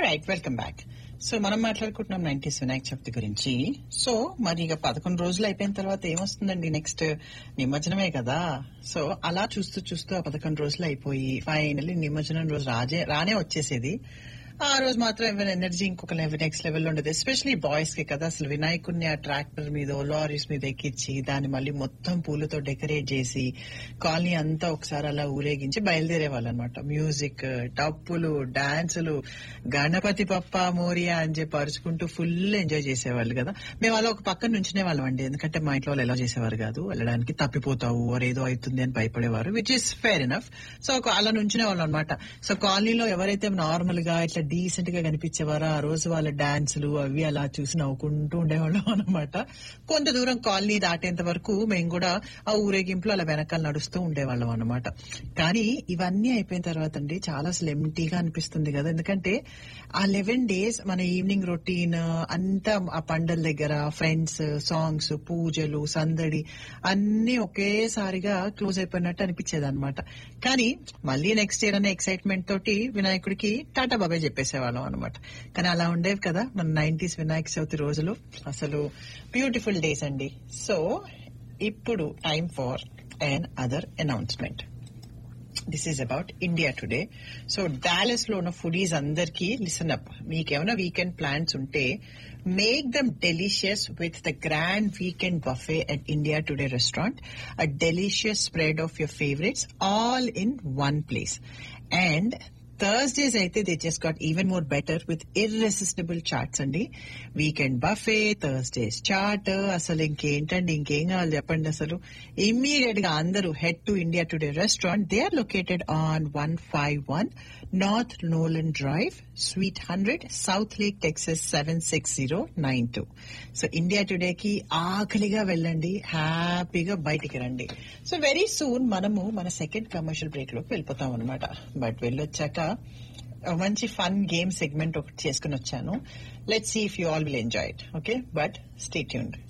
right welcome back so మనం మాట్లాడుకుంటున్నాం nineties Vinayaka Chavithi గురించి సో మరి ఇక పదకొండు రోజులు అయిపోయిన తర్వాత ఏమొస్తుందండి నెక్స్ట్ నిమజ్జనమే కదా సో అలా చూస్తూ చూస్తూ ఆ పదకొండు రోజులు అయిపోయి ఫైనల్లీ నిమజ్జనం రోజు రాజే రానే వచ్చేసేది ఆ రోజు మాత్రం ఎవరి ఎనర్జీ ఇంకొక లెవెల్ నెక్స్ట్ లెవెల్ ఉండదు ఎస్పెషలీ బాయ్స్ కి కదా అసలు వినాయకుడిని ఆ ట్రాక్టర్ మీద లారీస్ మీద ఎక్కించి దాన్ని మళ్ళీ మొత్తం పూలతో డెకరేట్ చేసి కాలనీ అంతా ఒకసారి అలా ఊరేగించి బయలుదేరే వాళ్ళు అనమాట మ్యూజిక్ డప్పులు డాన్సులు గణపతి పప్ప మోరియా అని చెప్పి అరుచుకుంటూ ఫుల్ ఎంజాయ్ చేసేవాళ్ళు కదా మేము అలా ఒక పక్కన నుంచునే వాళ్ళం అండి ఎందుకంటే మా ఇంట్లో వాళ్ళు ఎలా చేసేవారు కాదు వెళ్ళడానికి తప్పిపోతావు or ఏదో అవుతుంది అని భయపడేవారు which is fair enough so ఒక అలా నుంచునే వాళ్ళు అనమాట సో కాలనీలో ఎవరైతే నార్మల్ గా ఇట్లా డీసెంట్ గా కనిపించేవారో ఆ రోజు వాళ్ళ డాన్సులు అవి అలా చూసి నవ్వుకుంటూ ఉండేవాళ్ళం అనమాట కొంత దూరం కాలనీ దాటేంత వరకు మేము కూడా ఆ ఊరేగింపులో అలా వెనకాల నడుస్తూ ఉండేవాళ్ళం అనమాట కానీ ఇవన్నీ అయిపోయిన తర్వాత అండి చాలా అసలు ఎంటీగా అనిపిస్తుంది కదా ఎందుకంటే ఆ లెవెన్ డేస్ మన ఈవినింగ్ రొటీన్ అంతా ఆ పండల దగ్గర ఫ్రెండ్స్ సాంగ్స్ పూజలు సందడి అన్ని ఒకేసారిగా క్లోజ్ అయిపోయినట్టు అనిపించేది అనమాట కానీ మళ్ళీ నెక్స్ట్ ఇయర్ అనే ఎక్సైట్మెంట్ తోటి వినాయకుడికి టాటా బాబాయ్ చెప్పేసేవాళ్ళం అనమాట కానీ అలా ఉండేవి కదా మన నైన్టీస్ వినాయక చవితి రోజులు అసలు బ్యూటిఫుల్ డేస్ అండి సో ఇప్పుడు time for another announcement this is about India Today so Dallas లో ఉన్న ఫుడీస్ అందరికి లిసన్ అప్ మీకేమైనా వీకెండ్ ప్లాన్స్ ఉంటే make them delicious with the grand weekend buffet at India Today restaurant a delicious spread of your favourites all in one place and Thursdays అయితే they just got even more better with irresistible chaats అండి weekend buffet Thursdays chat అసలు ఇంకేంటండి ఇంకేం కావాలి చెప్పండి అసలు immediate గా అందరూ head to India Today restaurant they are located on one five one North Nolan Drive suite hundred South Lake Texas seven six zero nine two so India టుడేకి ఆకలిగా వెళ్ళండి హ్యాపీగా బయటికి రండి సో వెరీ సూన్ మనము మన సెకండ్ కమర్షియల్ బ్రేక్ లోకి వెళ్ళిపోతాం అనమాట బట్ వెళ్ళొచ్చాక మంచి ఫన్ గేమ్ సెగ్మెంట్ ఒకటి చేసుకుని వచ్చాను let see if you all will enjoy it okay but stay tuned